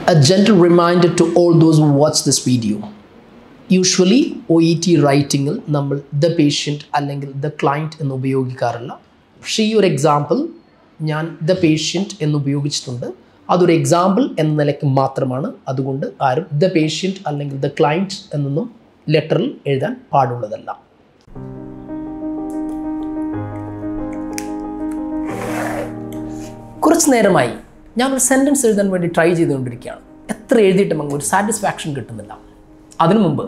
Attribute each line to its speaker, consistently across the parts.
Speaker 1: A gentle reminder to all those who watch this video. Usually O E T റൈറ്റിങ്ങിൽ നമ്മൾ the patient അല്ലെങ്കിൽ the client എന്ന് ഉപയോഗിക്കാറില്ല പക്ഷേ ഈ ഒരു എക്സാമ്പിൾ ഞാൻ ദ പേഷ്യൻറ്റ് എന്ന് ഉപയോഗിച്ചിട്ടുണ്ട് അതൊരു എക്സാമ്പിൾ എന്ന നിലയ്ക്ക് മാത്രമാണ് അതുകൊണ്ട് ആരും ദ പേഷ്യൻറ്റ് അല്ലെങ്കിൽ ദ ക്ലയൻറ്റ് എന്നൊന്നും ലെറ്ററിൽ എഴുതാൻ പാടുള്ളതല്ല കുറച്ച് നേരമായി ഞാനൊരു സെൻറ്റൻസ് എഴുതാൻ വേണ്ടി ട്രൈ ചെയ്തുകൊണ്ടിരിക്കുകയാണ് എത്ര എഴുതിയിട്ടും അങ്ങ് ഒരു സാറ്റിസ്ഫാക്ഷൻ കിട്ടുന്നില്ല അതിനു മുമ്പ്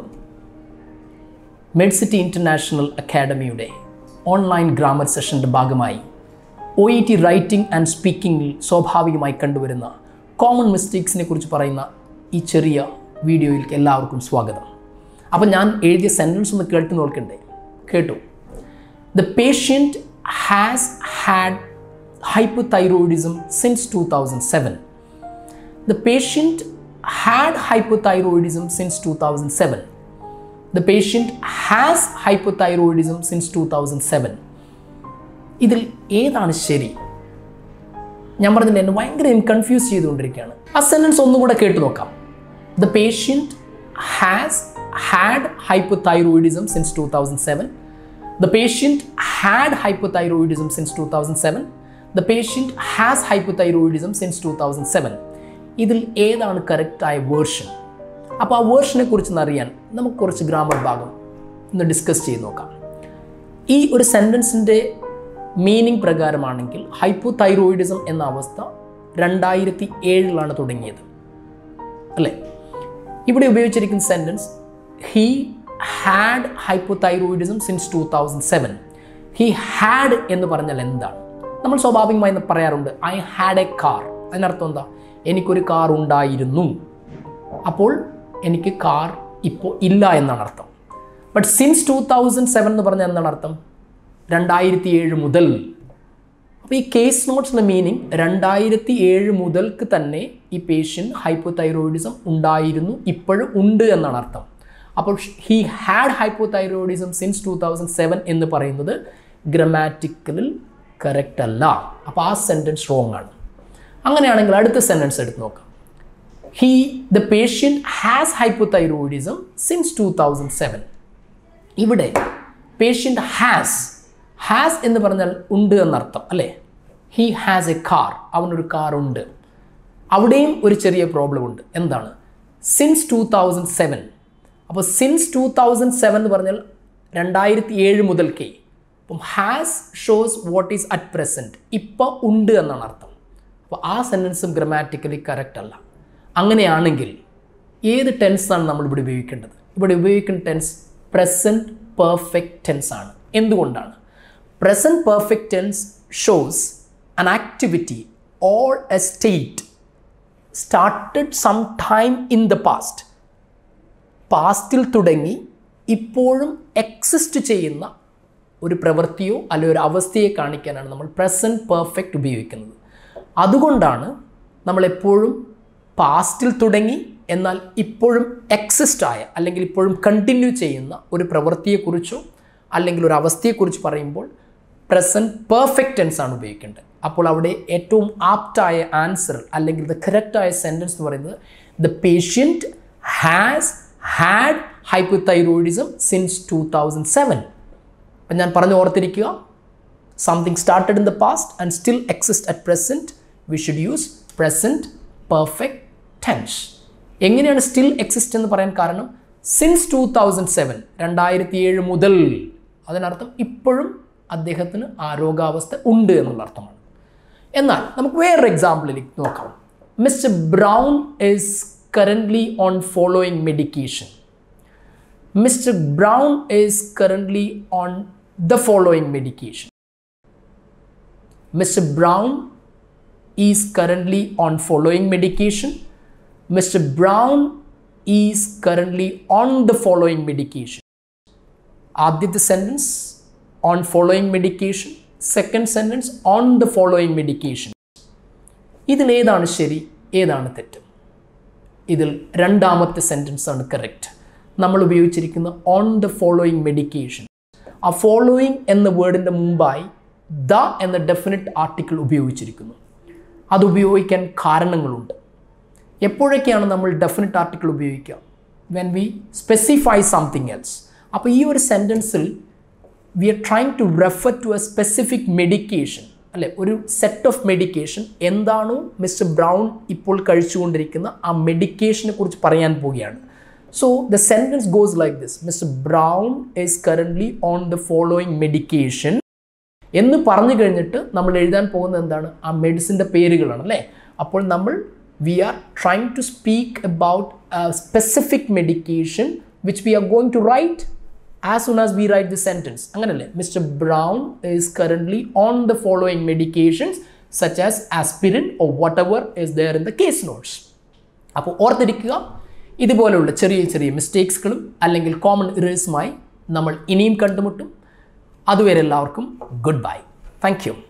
Speaker 1: മെഡ്സിറ്റി ഇൻ്റർനാഷണൽ അക്കാഡമിയുടെ ഓൺലൈൻ ഗ്രാമർ സെഷൻ്റെ ഭാഗമായി O E T writing and സ്പീക്കിങ്ങിൽ സ്വാഭാവികമായി കണ്ടുവരുന്ന കോമൺ മിസ്റ്റേക്സിനെ കുറിച്ച് പറയുന്ന ഈ ചെറിയ വീഡിയോയിലേക്ക് എല്ലാവർക്കും സ്വാഗതം അപ്പം ഞാൻ എഴുതിയ സെൻറ്റൻസ് ഒന്ന് കേട്ട് നോക്കണ്ടേ കേട്ടു the patient has had hypothyroidism since 2007. The patient had hypothyroidism since 2007. The patient has hypothyroidism since 2007. ഇതിൽ ഏതാണ് ശരി ഞാൻ പറഞ്ഞില്ല എന്നെ ഭയങ്കര കൺഫ്യൂസ് ചെയ്തുകൊണ്ടിരിക്കുകയാണ് ആ സെൻറ്റൻസ് ഒന്നുകൂടെ കേട്ട് നോക്കാം the patient has had hypothyroidism since two thousand seven the patient had hypothyroidism since two thousand seven the patient has hypothyroidism since two thousand seven ഇതിൽ ഏതാണ് കറക്റ്റായ വേർഷൻ അപ്പോൾ ആ വേർഷനെ കുറിച്ച് അറിയാൻ നമുക്ക് കുറച്ച് ഗ്രാമർ ഭാഗം ഒന്ന് ഡിസ്കസ് ചെയ്ത് നോക്കാം ഈ ഒരു സെൻറ്റൻസിൻ്റെ മീനിങ് പ്രകാരമാണെങ്കിൽ ഹൈപ്പോതൈറോയിഡിസം എന്ന അവസ്ഥ രണ്ടായിരത്തി ഏഴിലാണ് തുടങ്ങിയത് അല്ലേ ഇവിടെ ഉപയോഗിച്ചിരിക്കുന്ന sentence he had hypothyroidism since two thousand seven he had എന്ന് പറഞ്ഞാൽ എന്താണ് നമ്മൾ സ്വാഭാവികമായി പറയാറുണ്ട് ഐ ഹാഡ് എ കാർ അതിനർത്ഥം എന്താ എനിക്കൊരു കാർ ഉണ്ടായിരുന്നു അപ്പോൾ എനിക്ക് കാർ ഇപ്പോൾ ഇല്ല എന്നാണ് അർത്ഥം but since two thousand seven എന്ന് പറഞ്ഞാൽ എന്താണ് അർത്ഥം രണ്ടായിരത്തി ഏഴ് മുതൽ അപ്പോൾ ഈ കേസ് നോട്ട്സിൻ്റെ മീനിങ് രണ്ടായിരത്തി ഏഴ് മുതൽക്ക് തന്നെ ഈ പേഷ്യൻ്റ് ഹൈപ്പോതൈറോയിഡിസം ഉണ്ടായിരുന്നു ഇപ്പോഴും ഉണ്ട് എന്നാണ് അർത്ഥം അപ്പോൾ he had hypothyroidism since two thousand seven എന്ന് പറയുന്നത് ഗ്രമാറ്റിക്കലിൽ കറക്റ്റ് അല്ല അപ്പോൾ ആ സെൻറ്റൻസ് റോങ് ആണ് അങ്ങനെയാണെങ്കിൽ അടുത്ത സെൻറ്റൻസ് എടുത്ത് നോക്കാം he the patient has hypothyroidism since two thousand seven ഇവിടെ പേഷ്യൻ്റ് ഹാസ് ഹാസ് എന്ന് പറഞ്ഞാൽ ഉണ്ട് എന്നർത്ഥം അല്ലേ ഹീ ഹാസ് എ കാർ അവനൊരു കാർ ഉണ്ട് അവിടെയും ഒരു ചെറിയ പ്രോബ്ലം ഉണ്ട് എന്താണ് സിൻസ് ടു തൗസൻഡ് സെവൻ അപ്പോൾ സിൻസ് ടു തൗസൻഡ് സെവൻ എന്ന് പറഞ്ഞാൽ രണ്ടായിരത്തി ഏഴ് മുതൽക്കേ അപ്പം has shows what is at present ഇപ്പോൾ ഉണ്ട് എന്നാണ് അർത്ഥം അപ്പോൾ ആ സെൻറ്റൻസും ഗ്രമാറ്റിക്കലി കറക്റ്റ് അല്ല അങ്ങനെയാണെങ്കിൽ ഏത് ടെൻസാണ് നമ്മൾ ഇവിടെ ഉപയോഗിക്കേണ്ടത് ഇവിടെ ഉപയോഗിക്കുന്ന ടെൻസ് പ്രസൻറ്റ് പെർഫെക്റ്റ് ടെൻസ് ആണ് എന്തുകൊണ്ടാണ് present perfect tense shows an activity or a state started some time in the past പാസ്റ്റിൽ തുടങ്ങി ഇപ്പോഴും എക്സിസ്റ്റ് ചെയ്യുന്ന ഒരു പ്രവൃത്തിയോ അല്ലെങ്കിൽ ഒരു അവസ്ഥയെ കാണിക്കാനാണ് നമ്മൾ പ്രസൻറ്റ് പെർഫെക്റ്റ് ഉപയോഗിക്കുന്നത് അതുകൊണ്ടാണ് നമ്മളെപ്പോഴും പാസ്റ്റിൽ തുടങ്ങി എന്നാൽ ഇപ്പോഴും എക്സിസ്റ്റ് ആയ അല്ലെങ്കിൽ ഇപ്പോഴും കണ്ടിന്യൂ ചെയ്യുന്ന ഒരു പ്രവൃത്തിയെക്കുറിച്ചോ അല്ലെങ്കിൽ ഒരു അവസ്ഥയെക്കുറിച്ച് പറയുമ്പോൾ പ്രസൻറ്റ് പെർഫെക്റ്റ് ടെൻസ് ആണ് ഉപയോഗിക്കേണ്ടത് അപ്പോൾ അവിടെ ഏറ്റവും ആപ്റ്റായ ആൻസർ അല്ലെങ്കിൽ ദ കറക്റ്റായ സെൻറ്റൻസ് എന്ന് പറയുന്നത് the patient has had hypothyroidism since two thousand seven അപ്പം ഞാൻ പറഞ്ഞു ഓർത്തിരിക്കുക something started in the past and still exist at present we should use present perfect tense എങ്ങനെയാണ് സ്റ്റിൽ എക്സിസ്റ്റ് എന്ന് പറയാൻ കാരണം സിൻസ് ടു തൗസൻഡ് സെവൻ രണ്ടായിരത്തി ഏഴ് മുതൽ അതിനർത്ഥം ഇപ്പോഴും അദ്ദേഹത്തിന് ആ രോഗാവസ്ഥ ഉണ്ട് എന്നുള്ള അർത്ഥമാണ് എന്നാൽ നമുക്ക് വേറൊരു എക്സാമ്പിളിലേക്ക് നോക്കാം mister Brown is currently on following medication mister Brown is currently on the following medication mister Brown is currently on following medication mister Brown is currently on the following medication ആദ്യത്തെ sentence on following medication second sentence on the following medication ഇതിലേതാണ് ശരി ഏതാണ് തെറ്റ് ഇതിൽ രണ്ടാമത്തെ sentence ആണ് correct നമ്മൾ ഉപയോഗിച്ചിരിക്കുന്ന ഓൺ ദ ഫോളോയിങ് മെഡിക്കേഷൻ ആ ഫോളോയിങ് എന്ന വേർഡിൻ്റെ മുമ്പായി ദ എന്ന ഡെഫിനറ്റ് ആർട്ടിക്കിൾ ഉപയോഗിച്ചിരിക്കുന്നു അത് ഉപയോഗിക്കാൻ കാരണങ്ങളുണ്ട് എപ്പോഴൊക്കെയാണ് നമ്മൾ ഡെഫിനറ്റ് ആർട്ടിക്കിൾ ഉപയോഗിക്കുക when we specify something else അപ്പോൾ ഈ ഒരു സെൻറ്റൻസിൽ we are trying to refer to a specific medication അല്ലെ ഒരു സെറ്റ് ഓഫ് മെഡിക്കേഷൻ എന്താണോ മിസ്റ്റർ ബ്രൗൺ ഇപ്പോൾ കഴിച്ചുകൊണ്ടിരിക്കുന്ന ആ മെഡിക്കേഷനെ കുറിച്ച് പറയാൻ പോവുകയാണ് so the sentence goes like this mister Brown is currently on the following medication എന്ന് പറഞ്ഞു കഴിഞ്ഞിട്ട് നമ്മൾ എഴുതാൻ പോകുന്നത് എന്താണ് ആ മെഡിസിൻ്റെ പേരുകളാണ് അല്ലേ അപ്പോൾ നമ്മൾ we are trying to speak about specific medication which we are going to write as soon as we write the sentence അങ്ങനല്ലേ mister Brown is currently on the following medications such as aspirin or whatever is there in the case notes അപ്പോൾ ഓർത്തിരിക്കുക ഇതുപോലെയുള്ള ചെറിയ ചെറിയ മിസ്റ്റേക്സുകളും അല്ലെങ്കിൽ common ഇറേഴ്സുമായി നമ്മൾ ഇനിയും കണ്ടുമുട്ടും അതുവരെ എല്ലാവർക്കും ഗുഡ് ബൈ താങ്ക് യു